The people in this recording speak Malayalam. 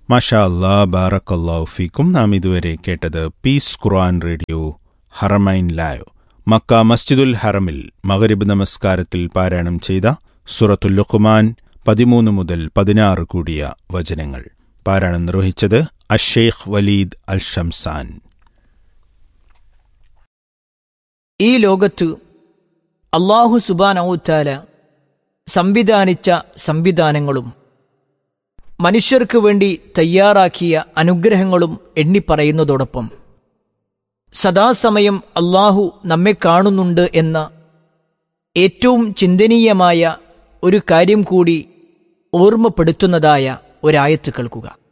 മഷാ അല്ലാ ബാറക്കല്ലാഹു ഫീക്കും നാം ഇതുവരെ കേട്ടത് പീസ് ഖുർആൻ റേഡിയോ ഹറമൈൻ ലൈവ് മക്ക മസ്ജിദുൽ ഹറമിൽ മഗരിബ് നമസ്കാരത്തിൽ പാരായണം ചെയ്ത സുറത്തുൽ ലുഖ്മാൻ പതിമൂന്ന് മുതൽ പതിനാറ് കൂടിയ വചനങ്ങൾ പാരായണം നിർവഹിച്ചത് അഷേഖ് വലീദ് അൽ ഷംസാൻ ഈ ലോകത്ത് അള്ളാഹു സുബാനൌത്താല സംവിധാനിച്ച സംവിധാനങ്ങളും മനുഷ്യർക്ക് വേണ്ടി തയ്യാറാക്കിയ അനുഗ്രഹങ്ങളും എണ്ണിപ്പറയുന്നതോടൊപ്പം സദാസമയം അള്ളാഹു നമ്മെ കാണുന്നുണ്ട് എന്ന ഏറ്റവും ചിന്തനീയമായ ഒരു കാര്യം കൂടി ഓർമ്മപ്പെടുത്തുന്നതായ ഒരായത്ത് കേൾക്കുക